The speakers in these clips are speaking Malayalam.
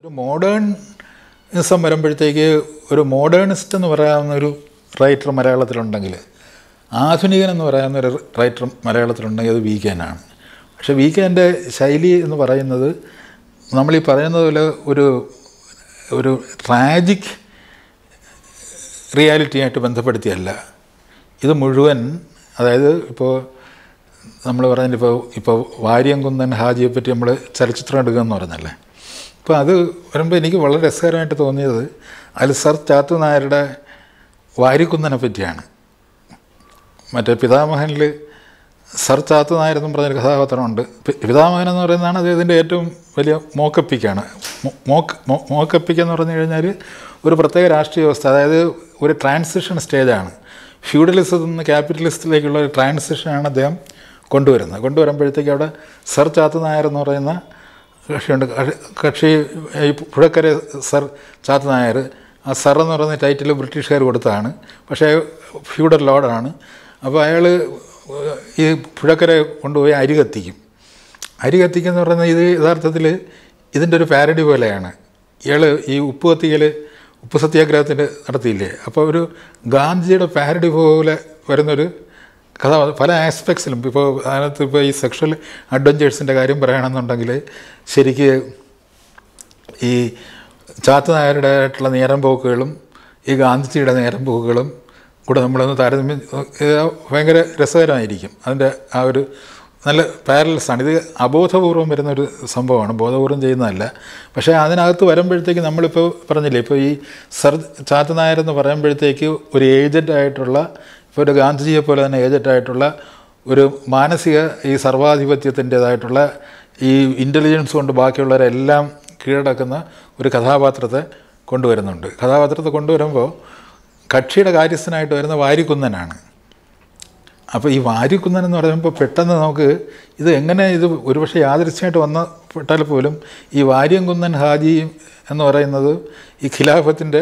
മോഡേണിസം വരുമ്പോഴത്തേക്ക് ഒരു മോഡേണിസ്റ്റ് എന്ന് പറയാവുന്ന ഒരു റൈറ്റർ മലയാളത്തിലുണ്ടെങ്കിൽ ആധുനികൻ എന്ന് പറയാവുന്ന ഒരു റൈറ്റർ മലയാളത്തിലുണ്ടെങ്കിൽ അത് വി കെനാണ് പക്ഷേ വി കെൻ്റെ ശൈലി എന്ന് പറയുന്നത് നമ്മളീ പറയുന്നത് പോലെ ഒരു ഒരു ട്രാജിക് റിയാലിറ്റിയായിട്ട് ബന്ധപ്പെടുത്തിയല്ല ഇത് മുഴുവൻ അതായത് ഇപ്പോൾ നമ്മൾ പറഞ്ഞില്ല ഇപ്പോൾ ഇപ്പോൾ വാര്യംകുന്നൻ ഹാജിയെ പറ്റി നമ്മൾ ചലച്ചിത്രം എടുക്കുകയെന്ന് പറഞ്ഞല്ലേ അപ്പോൾ അത് വരുമ്പോൾ എനിക്ക് വളരെ രസകരമായിട്ട് തോന്നിയത് അതിൽ സർ ചാത്തു നായരുടെ വാരിക്കുന്നനെ പറ്റിയാണ് മറ്റേ പിതാമഹനിൽ സർ ചാത്തു നായർ എന്നും പറഞ്ഞൊരു കഥാപാത്രമുണ്ട് പി- പിതാമഹൻ എന്ന് പറയുന്നതാണ് അദ്ദേഹത്തിൻ്റെ ഏറ്റവും വലിയ മോക്കപ്പിക്കാണ് മോക്ക് മോക്കപ്പിക്ക് എന്ന് പറഞ്ഞു കഴിഞ്ഞാൽ ഒരു പ്രത്യേക രാഷ്ട്രീയ വ്യവസ്ഥ അതായത് ഒരു ട്രാൻസിഷൻ സ്റ്റേജാണ് ഫ്യൂഡലിസത്തിൽ നിന്ന് ക്യാപിറ്റലിസത്തിലേക്കുള്ള ഒരു ട്രാൻസിഷനാണ് അദ്ദേഹം കൊണ്ടുവരുന്നത് കൊണ്ടുവരുമ്പോഴത്തേക്ക് അവിടെ സർ ചാത്തു നായർ എന്ന് പറയുന്ന കക്ഷിയുണ്ട് കക്ഷി- കക്ഷി ഈ പുഴക്കര സർ ചാത്തു നായർ ആ സർ എന്ന് പറയുന്ന ടൈറ്റിൽ ബ്രിട്ടീഷുകാർ കൊടുത്തതാണ് പക്ഷേ ഫ്യൂഡൽ ലോഡാണ് അപ്പോൾ അയാൾ ഈ പുഴക്കര കൊണ്ടുപോയി അരി കത്തിക്കും അരി കത്തിക്കുക എന്ന് പറയുന്നത് ഇത് യഥാർത്ഥത്തിൽ ഇതിൻ്റെ ഒരു പാരഡി പോലെയാണ് ഇയാൾ ഈ ഉപ്പ് കത്തിക്കൽ ഉപ്പ് സത്യാഗ്രഹത്തിൻ്റെ നടത്തിയില്ലേ അപ്പോൾ ഒരു ഗാന്ധിജിയുടെ പാരഡി പോലെ വരുന്നൊരു കഥ പല ആസ്പെക്ട്സിലും ഇപ്പോൾ അതിനകത്ത് ഇപ്പോൾ ഈ സെക്ഷൽ അഡ്വഞ്ചേഴ്സിൻ്റെ കാര്യം പറയുകയാണെന്നുണ്ടെങ്കിൽ ശരിക്ക് ഈ ചാത്തു നായരുടെ ആയിട്ടുള്ള നേരം പോക്കുകളും ഈ ഗാന്ധിജിയുടെ നേരം പോക്കുകളും കൂടെ നമ്മളൊന്ന് താരതമ്യം ഇത് ഭയങ്കര രസകരമായിരിക്കും അതിൻ്റെ ആ ഒരു നല്ല പാരലസാണ് ഇത് അബോധപൂർവം വരുന്നൊരു സംഭവമാണ് ബോധപൂർവം ചെയ്യുന്നതല്ല പക്ഷേ അതിനകത്ത് വരുമ്പോഴത്തേക്ക് നമ്മളിപ്പോൾ പറഞ്ഞില്ലേ ഇപ്പോൾ ഈ സർ ചാത്തു നായർ എന്ന് പറയുമ്പോഴത്തേക്ക് ഒരു ഏജൻ്റായിട്ടുള്ള ഇപ്പോൾ ഒരു ഗാന്ധിജിയെ പോലെ തന്നെ ഏജൻ്റായിട്ടുള്ള ഒരു മാനസിക ഈ സർവാധിപത്യത്തിൻ്റേതായിട്ടുള്ള ഈ ഇൻ്റലിജൻസ് കൊണ്ട് ബാക്കിയുള്ളവരെല്ലാം കീഴടക്കുന്ന ഒരു കഥാപാത്രത്തെ കൊണ്ടുവരുന്നുണ്ട് കഥാപാത്രത്തെ കൊണ്ടുവരുമ്പോൾ കക്ഷിയുടെ കാര്യസ്ഥനായിട്ട് വരുന്ന വാരിക്കുന്നനാണ് അപ്പോൾ ഈ വാരിക്കുന്നൻ എന്ന് പറയുമ്പോൾ പെട്ടെന്ന് നമുക്ക് ഇത് എങ്ങനെ ഇത് ഒരുപക്ഷെ യാദൃശ്യമായിട്ട് വന്ന പെട്ടാൽ പോലും ഈ വാര്യംകുന്നൻ ഹാജി എന്ന് പറയുന്നത് ഈ ഖിലാഫത്തിൻ്റെ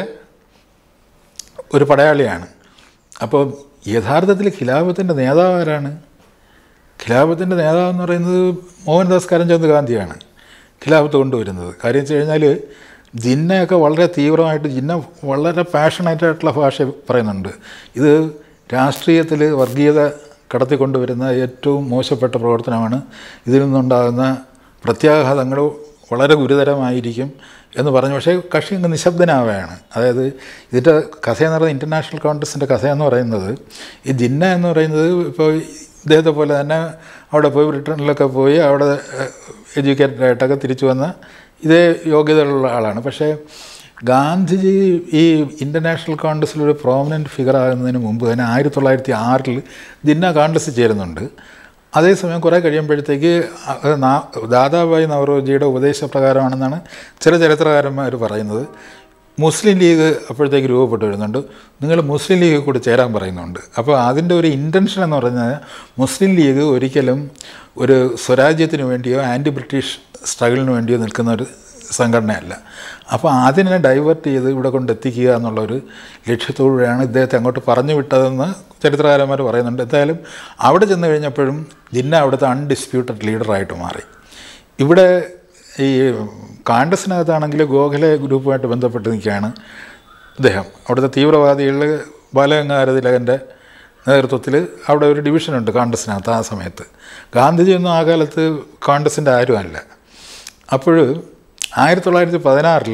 ഒരു പടയാളിയാണ് അപ്പോൾ യഥാർത്ഥത്തിൽ ഖിലാഫത്തിൻ്റെ നേതാവ് ആരാണ് ഖിലാഫത്തിൻ്റെ നേതാവ് എന്ന് പറയുന്നത് മോഹൻദാസ് കരംചന്ദ് ഗാന്ധിയാണ് ഖിലാഫത്ത് കൊണ്ടുവരുന്നത് കാര്യം വെച്ച് കഴിഞ്ഞാൽ ജിന്നയൊക്കെ വളരെ തീവ്രമായിട്ട് ജിന്ന വളരെ പാഷനേറ്റായിട്ടുള്ള ഭാഷ പറയുന്നുണ്ട് ഇത് രാഷ്ട്രീയത്തിൽ വർഗീയത കടത്തിക്കൊണ്ടുവരുന്ന ഏറ്റവും മോശപ്പെട്ട പ്രവർത്തനമാണ് ഇതിൽ നിന്നുണ്ടാകുന്ന പ്രത്യാഘാതങ്ങൾ വളരെ ഗുരുതരമായിരിക്കും എന്ന് പറഞ്ഞു പക്ഷേ കക്ഷി അങ്ങ് നിശബ്ദനാവുകയാണ് അതായത് ഇതിൻ്റെ കഥയെന്ന് പറയുന്നത് ഇൻ്റർനാഷണൽ കോൺഗ്രസിൻ്റെ കഥയെന്ന് പറയുന്നത് ഈ ജിന്ന എന്ന് പറയുന്നത് ഇപ്പോൾ ഇദ്ദേഹത്തെ പോലെ തന്നെ അവിടെ പോയി ബ്രിട്ടനിലൊക്കെ പോയി അവിടെ എഡ്യൂക്കേറ്റഡ് ആയിട്ടൊക്കെ തിരിച്ചു വന്ന ഇതേ യോഗ്യതയുള്ള ആളാണ് പക്ഷേ ഗാന്ധിജി ഈ ഇൻ്റർനാഷണൽ കോൺഗ്രസ്സിലൊരു പ്രോമിനൻറ്റ് ഫിഗർ ആകുന്നതിന് മുമ്പ് തന്നെ ആയിരത്തി തൊള്ളായിരത്തി ആറിൽ ജിന്ന കോൺഗ്രസ് ചേരുന്നുണ്ട് അതേസമയം കുറേ കഴിയുമ്പോഴത്തേക്ക് അത് നാ- ദാദാഭായ് നവറോജിയുടെ ഉപദേശപ്രകാരമാണെന്നാണ് ചില ചരിത്രകാരന്മാർ പറയുന്നത് മുസ്ലിം ലീഗ് അപ്പോഴത്തേക്ക് രൂപപ്പെട്ടു വരുന്നുണ്ട് നിങ്ങൾ മുസ്ലിം ലീഗ് കൂടി ചേരാൻ പറയുന്നുണ്ട് അപ്പോൾ അതിൻ്റെ ഒരു ഇൻറ്റൻഷൻ എന്ന് പറഞ്ഞാൽ മുസ്ലിം ലീഗ് ഒരിക്കലും ഒരു സ്വരാജ്യത്തിന് വേണ്ടിയോ ആൻറ്റി ബ്രിട്ടീഷ് സ്ട്രഗിളിന് വേണ്ടിയോ നിൽക്കുന്ന ഒരു സംഘടനയല്ല അപ്പോൾ അതിനെ ഡൈവേർട്ട് ചെയ്ത് ഇവിടെ കൊണ്ടെത്തിക്കുക എന്നുള്ളൊരു ലക്ഷ്യത്തോടെയാണ് ഇദ്ദേഹത്തെ അങ്ങോട്ട് പറഞ്ഞു വിട്ടതെന്ന് ചരിത്രകാരന്മാർ പറയുന്നുണ്ട് എന്തായാലും അവിടെ ചെന്ന് കഴിഞ്ഞപ്പോഴും ജിന്ന അവിടുത്തെ അൺഡിസ്പ്യൂട്ടഡ് ലീഡറായിട്ട് മാറി ഇവിടെ ഈ കാണ്ടസിനകത്താണെങ്കിൽ ഗോഖലെ ഗ്രൂപ്പുമായിട്ട് ബന്ധപ്പെട്ട് നിൽക്കുകയാണ് അദ്ദേഹം അവിടുത്തെ തീവ്രവാദികൾ ബാലഗംഗാധര തിലകൻ്റെ നേതൃത്വത്തിൽ അവിടെ ഒരു ഡിവിഷനുണ്ട് കാണ്ടസിനകത്ത് ആ സമയത്ത് ഗാന്ധിജിയൊന്നും ആ കാലത്ത് കാണ്ടസിൻ്റെ ആരുമല്ല അപ്പോൾ ആയിരത്തി തൊള്ളായിരത്തി പതിനാറിൽ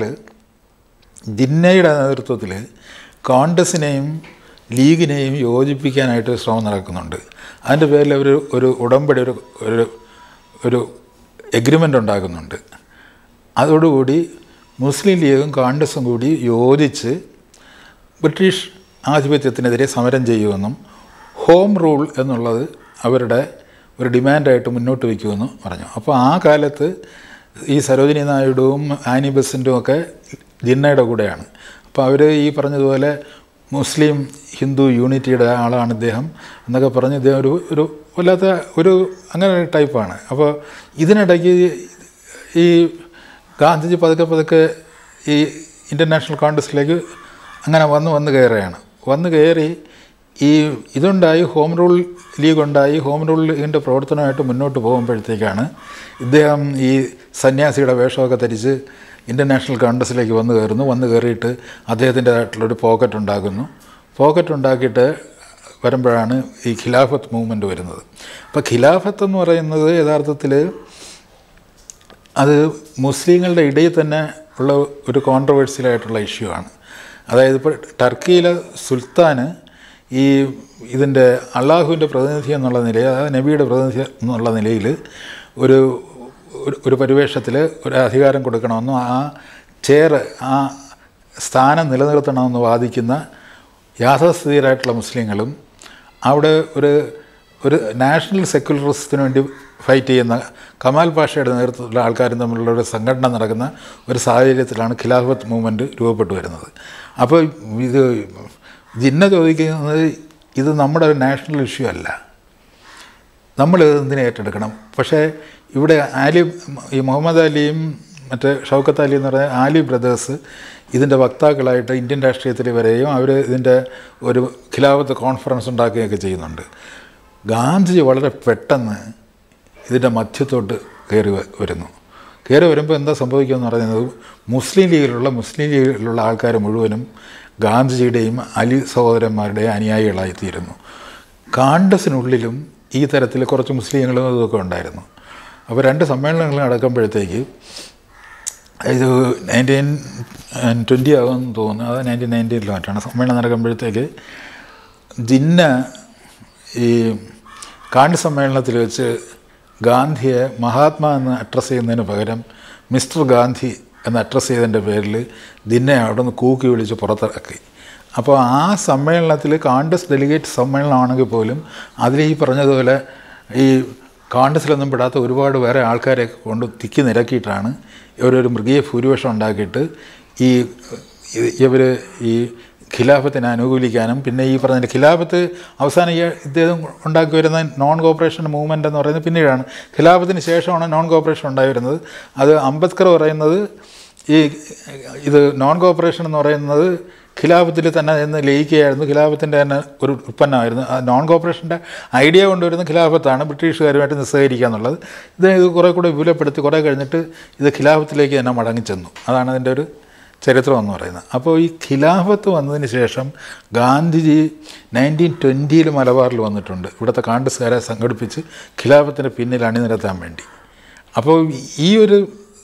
ജിന്നയുടെ നേതൃത്വത്തിൽ കോൺഗ്രസിനെയും ലീഗിനെയും യോജിപ്പിക്കാനായിട്ട് ശ്രമം നടക്കുന്നുണ്ട് അതിൻ്റെ പേരിൽ അവർ ഒരു ഉടമ്പടി ഒരു ഒരു ഒരു എഗ്രിമെൻ്റ് ഉണ്ടാക്കുന്നുണ്ട് അതോടുകൂടി മുസ്ലിം ലീഗും കോൺഗ്രസും കൂടി യോജിച്ച് ബ്രിട്ടീഷ് ആധിപത്യത്തിനെതിരെ സമരം ചെയ്യുമെന്നും ഹോം റൂൾ എന്നുള്ളത് അവരുടെ ഒരു ഡിമാൻഡായിട്ട് മുന്നോട്ട് വയ്ക്കുമെന്നും പറഞ്ഞു അപ്പോൾ ആ കാലത്ത് ഈ സരോജിനി നായിഡുവും ആനി ബസൻറ്റും ഒക്കെ ജിന്നയുടെ കൂടെയാണ് അപ്പോൾ അവർ ഈ പറഞ്ഞതുപോലെ മുസ്ലിം ഹിന്ദു യൂണിറ്റിയുടെ ആളാണ് ഇദ്ദേഹം എന്നൊക്കെ പറഞ്ഞ് ഇദ്ദേഹം ഒരു ഒരു വല്ലാത്ത ഒരു അങ്ങനെ ഒരു ടൈപ്പാണ് അപ്പോൾ ഇതിനിടയ്ക്ക് ഈ ഗാന്ധിജി പതുക്കെ പതുക്കെ ഈ ഇൻ്റർനാഷണൽ കോൺഗ്രസ്സിലേക്ക് അങ്ങനെ വന്ന് വന്ന് കയറുകയാണ് വന്ന് കയറി ഈ ഇതുണ്ടായി ഹോം റൂൾ ലീഗ് ഉണ്ടായി ഹോം റൂൾ ലീഗിൻ്റെ പ്രവർത്തനമായിട്ട് മുന്നോട്ട് പോകുമ്പോഴത്തേക്കാണ് ഇദ്ദേഹം ഈ സന്യാസിയുടെ വേഷമൊക്കെ ധരിച്ച് ഇൻ്റർനാഷണൽ കോൺഗ്രസ്സിലേക്ക് വന്ന് കയറുന്നു വന്ന് കയറിയിട്ട് അദ്ദേഹത്തിൻ്റെതായിട്ടുള്ളൊരു പോക്കറ്റ് ഉണ്ടാക്കുന്നു പോക്കറ്റ് ഉണ്ടാക്കിയിട്ട് വരുമ്പോഴാണ് ഈ ഖിലാഫത്ത് മൂവ്മെൻറ്റ് വരുന്നത് അപ്പോൾ ഖിലാഫത്ത് എന്ന് പറയുന്നത് യഥാർത്ഥത്തിൽ അത് മുസ്ലിങ്ങളുടെ ഇടയിൽ തന്നെ ഉള്ള ഒരു കോൺട്രവേഴ്സ്യൽ ആയിട്ടുള്ള ഇഷ്യൂ ആണ് അതായത് ഇപ്പോൾ ടർക്കിയിലെ സുൽത്താന് ഈ ഇതിൻ്റെ അള്ളാഹുവിൻ്റെ പ്രതിനിധി എന്നുള്ള നിലയിൽ അതായത് നബിയുടെ പ്രതിനിധി എന്നുള്ള നിലയിൽ ഒരു ഒരു- ഒരു പരിവേഷത്തിൽ ഒരു അധികാരം കൊടുക്കണമെന്നും ആ ചെയർ ആ സ്ഥാനം നിലനിർത്തണമെന്ന് വാദിക്കുന്ന യാഥാസ്ഥിതികരായിട്ടുള്ള മുസ്ലിങ്ങളും അവിടെ ഒരു ഒരു നാഷണൽ സെക്യുലറിസത്തിന് വേണ്ടി ഫൈറ്റ് ചെയ്യുന്ന കമാൽ പാഷയുടെ നേതൃത്വത്തിലുള്ള ആൾക്കാരും തമ്മിലുള്ള ഒരു സംഘടന നടക്കുന്ന ഒരു സാഹചര്യത്തിലാണ് ഖിലാഫത്ത് മൂവ്മെൻറ്റ് രൂപപ്പെട്ടു വരുന്നത് അപ്പോൾ ഇത് ജിന്ന ചോദിക്കുന്നത് ഇത് നമ്മുടെ ഒരു നാഷണൽ ഇഷ്യൂ അല്ല നമ്മൾ എന്തിനെ ഏറ്റെടുക്കണം പക്ഷേ ഇവിടെ ആലി ഈ മുഹമ്മദ് അലിയും മറ്റേ ഷൗക്കത്ത് അലി എന്ന് പറയുന്ന ആലി ബ്രദേഴ്സ് ഇതിൻ്റെ വക്താക്കളായിട്ട് ഇന്ത്യൻ രാഷ്ട്രീയത്തിൽ വരെയും അവർ ഇതിൻ്റെ ഒരു ഖിലാഫത്ത് കോൺഫറൻസ് ഉണ്ടാക്കുകയൊക്കെ ചെയ്യുന്നുണ്ട് ഗാന്ധിജി വളരെ പെട്ടെന്ന് ഇതിൻ്റെ മധ്യത്തോട്ട് കയറി വ- വരുന്നു കയറി വരുമ്പോൾ എന്താ സംഭവിക്കുക എന്ന് പറയുന്നത് മുസ്ലിം ലീഗിലുള്ള മുസ്ലിം ലീഗിലുള്ള ആൾക്കാർ മുഴുവനും ഗാന്ധിജിയുടെയും അലി സഹോദരന്മാരുടെയും അനുയായികളായിത്തീരുന്നു കാണ്ടസിനുള്ളിലും ഈ തരത്തിൽ കുറച്ച് മുസ്ലിങ്ങളും ഇതൊക്കെ ഉണ്ടായിരുന്നു അപ്പോൾ രണ്ട് സമ്മേളനങ്ങൾ നടക്കുമ്പോഴത്തേക്ക് ഇത് നയൻറ്റീൻ ട്വൻറ്റി ആകുമെന്ന് തോന്നുന്നു അത് നയൻറ്റീൻ നയൻറ്റീനിൽ മറ്റാണ് സമ്മേളനം നടക്കുമ്പോഴത്തേക്ക് ജിന്ന ഈ കാണ്ടി സമ്മേളനത്തിൽ വെച്ച് ഗാന്ധിയെ മഹാത്മാ എന്ന് അഡ്രസ്സ് ചെയ്യുന്നതിന് പകരം മിസ്റ്റർ ഗാന്ധി എന്ന് അഡ്രസ്സ് ചെയ്തതിൻ്റെ പേരിൽ ദിന്നെ അവിടെ നിന്ന് കൂക്കി വിളിച്ച് പുറത്തിറക്കി അപ്പോൾ ആ സമ്മേളനത്തിൽ കോൺഗ്രസ് ഡെലിഗേറ്റ് സമ്മേളനമാണെങ്കിൽ പോലും അതിൽ ഈ പറഞ്ഞതുപോലെ ഈ കോൺഗ്രസ്സിലൊന്നും പെടാത്ത ഒരുപാട് വേറെ ആൾക്കാരെ കൊണ്ട് തിക്കി നിരക്കിയിട്ടാണ് ഇവരൊരു മൃഗീയ ഭൂരിപക്ഷം ഉണ്ടാക്കിയിട്ട് ഈ ഇവർ ഈ ഖിലാഫത്തിനെ അനുകൂലിക്കാനും പിന്നെ ഈ പറഞ്ഞ ഖിലാഫത്ത് അവസാനം ഈ ഇദ്ദേഹം ഉണ്ടാക്കി വരുന്ന നോൺ കോപ്പറേഷൻ മൂവ്മെൻ്റ് എന്ന് പറയുന്നത് പിന്നീടാണ് ഖിലാഫത്തിന് ശേഷമാണ് നോൺ കോപ്പറേഷൻ ഉണ്ടായി വരുന്നത് അത് അംബേദ്കർ പറയുന്നത് ഈ ഇത് നോൺ കോപ്പറേഷൻ എന്ന് പറയുന്നത് ഖിലാഫത്തിൽ തന്നെ എന്ന് ലയിക്കുകയായിരുന്നു ഖിലാഫത്തിൻ്റെ തന്നെ ഒരു ഉൽപ്പന്നമായിരുന്നു ആ നോൺ കോപ്പറേഷൻ്റെ ഐഡിയ കൊണ്ടുവരുന്ന ഖിലാഫത്താണ് ബ്രിട്ടീഷുകാരുമായിട്ട് നിസ്സഹകരിക്കുക എന്നുള്ളത് ഇത് ഇത് കുറേ കൂടെ വിപുലപ്പെടുത്തി കുറേ കഴിഞ്ഞിട്ട് ഇത് ഖിലാഫത്തിലേക്ക് തന്നെ മടങ്ങിച്ചെന്നു അതാണ് അതിൻ്റെ ഒരു ചരിത്രം എന്ന് പറയുന്നത് അപ്പോൾ ഈ ഖിലാഫത്ത് വന്നതിന് ശേഷം ഗാന്ധിജി നയൻറ്റീൻ ട്വൻറ്റിയിൽ മലബാറിൽ വന്നിട്ടുണ്ട് ഇവിടുത്തെ കാണ്ടസുകാരെ സംഘടിപ്പിച്ച് ഖിലാഫത്തിൻ്റെ പിന്നിൽ അണിനിരത്താൻ വേണ്ടി അപ്പോൾ ഈ ഒരു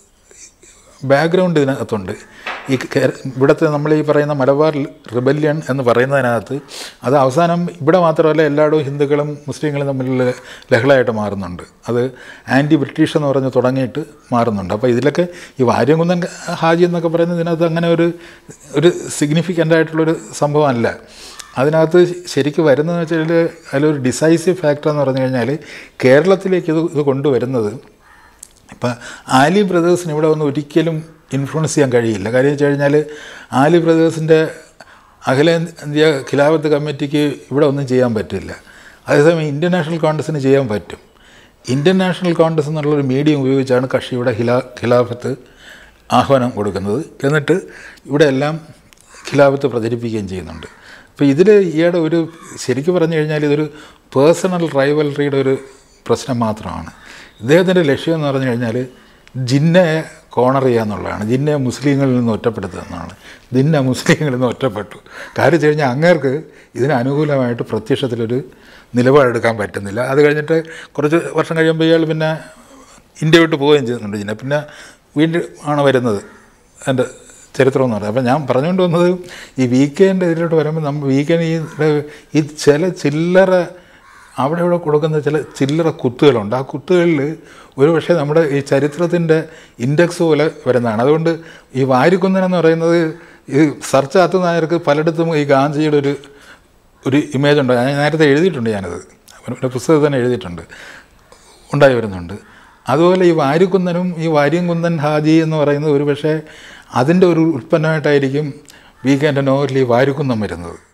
ബാക്ക്ഗ്രൗണ്ട് ഇതിനകത്തുണ്ട് ഈ കേ- ഇവിടുത്തെ നമ്മൾ ഈ പറയുന്ന മലബാർ റിബല്യൺ എന്ന് പറയുന്നതിനകത്ത് അത് അവസാനം ഇവിടെ മാത്രമല്ല എല്ലായിടവും ഹിന്ദുക്കളും മുസ്ലിങ്ങളും തമ്മിലുള്ള ലഹളയായിട്ട് മാറുന്നുണ്ട് അത് ആൻറ്റി ബ്രിട്ടീഷ് എന്ന് പറഞ്ഞ് തുടങ്ങിയിട്ട് മാറുന്നുണ്ട് അപ്പോൾ ഇതിലൊക്കെ ഈ വാര്യംകുന്നൻ ഹാജി എന്നൊക്കെ പറയുന്നത് ഇതിനകത്ത് അങ്ങനെ ഒരു ഒരു സിഗ്നിഫിക്കൻ്റ് ആയിട്ടുള്ളൊരു സംഭവമല്ല അതിനകത്ത് ശരിക്കും വരുന്നതെന്ന് വെച്ചാൽ അതിലൊരു ഡിസൈസീവ് ഫാക്ടർ എന്ന് പറഞ്ഞു കഴിഞ്ഞാൽ കേരളത്തിലേക്ക് ഇത് ഇത് കൊണ്ടുവരുന്നത് ഇപ്പം ആലി ബ്രദേഴ്സിന് ഇവിടെ ഒന്നും ഒരിക്കലും ഇൻഫ്ലുവൻസ് ചെയ്യാൻ കഴിയില്ല കാര്യം വെച്ച് കഴിഞ്ഞാൽ ആലി ബ്രദേഴ്സിൻ്റെ അഖിലേന്ത്യ ഖിലാഫത്ത് കമ്മിറ്റിക്ക് ഇവിടെ ഒന്നും ചെയ്യാൻ പറ്റില്ല അതേസമയം ഇന്ത്യൻ നാഷണൽ കോൺഗ്രസ്സിന് ചെയ്യാൻ പറ്റും ഇന്ത്യൻ നാഷണൽ കോൺഗ്രസ് എന്നുള്ളൊരു മീഡിയം ഉപയോഗിച്ചാണ് കക്ഷിയുടെ ഖിലാ ഖിലാഫത്ത് ആഹ്വാനം കൊടുക്കുന്നത് എന്നിട്ട് ഇവിടെ എല്ലാം ഖിലാഫത്ത് പ്രചരിപ്പിക്കുകയും ചെയ്യുന്നുണ്ട് അപ്പോൾ ഇതിൽ ഈയിടെ ഒരു ശരിക്കും പറഞ്ഞു കഴിഞ്ഞാൽ ഇതൊരു പേഴ്സണൽ റൈവലറിയുടെ ഒരു പ്രശ്നം മാത്രമാണ് ഇദ്ദേഹത്തിൻ്റെ ലക്ഷ്യം എന്ന് പറഞ്ഞു കഴിഞ്ഞാൽ ജിന്നയെ കോണർ ചെയ്യുക എന്നുള്ളതാണ് ജിന്നയെ മുസ്ലിങ്ങളിൽ നിന്ന് ഒറ്റപ്പെടുത്തുക എന്നാണ് ജിന്ന മുസ്ലിങ്ങളിൽ നിന്ന് ഒറ്റപ്പെട്ടു കാര്യം വെച്ച് കഴിഞ്ഞാൽ അങ്ങേർക്ക് ഇതിന് അനുകൂലമായിട്ട് പ്രത്യക്ഷത്തിലൊരു നിലപാടെടുക്കാൻ പറ്റുന്നില്ല അത് കഴിഞ്ഞിട്ട് കുറച്ച് വർഷം കഴിയുമ്പോൾ ഇയാൾ പിന്നെ ഇന്ത്യ വിട്ട് പോവുകയും ചെയ്യുന്നുണ്ട് ജിന്ന പിന്നെ വീണ്ടും ആണ് വരുന്നത് എൻ്റെ ചരിത്രം എന്ന് പറയുന്നത് അപ്പം ഞാൻ പറഞ്ഞുകൊണ്ട് വന്നത് ഈ വീക്കെൻഡ് ഇതിലോട്ട് വരുമ്പോൾ നമ്മൾ വീക്കെൻഡ് ഈ ഈ ചില ചില്ലറ അവിടെ ഇവിടെ കൊടുക്കുന്ന ചില ചില്ലറ കുത്തുകളുണ്ട് ആ കുത്തുകളിൽ ഒരു പക്ഷേ നമ്മുടെ ഈ ചരിത്രത്തിൻ്റെ ഇൻഡെക്സ് പോലെ വരുന്നതാണ് അതുകൊണ്ട് ഈ വാരിക്കുന്നൻ എന്ന് പറയുന്നത് ഈ സർച്ചാത്ത് നായർക്ക് പലയിടത്തും ഈ ഗാന്ധിജിയുടെ ഒരു ഒരു ഇമേജ് ഉണ്ട് ഞാൻ നേരത്തെ എഴുതിയിട്ടുണ്ട് ഞാനത് എൻ്റെ പുസ്തകത്തിൽ തന്നെ എഴുതിയിട്ടുണ്ട് ഉണ്ടായി വരുന്നുണ്ട് അതുപോലെ ഈ വാരിക്കുന്നനും ഈ വാര്യംകുന്നൻ ഹാജി എന്ന് പറയുന്നത് ഒരു പക്ഷേ അതിൻ്റെ ഒരു ഉൽപ്പന്നമായിട്ടായിരിക്കും വീക്കെൻഡ് നോവലിൽ ഈ വാരിക്കുന്നം വരുന്നത്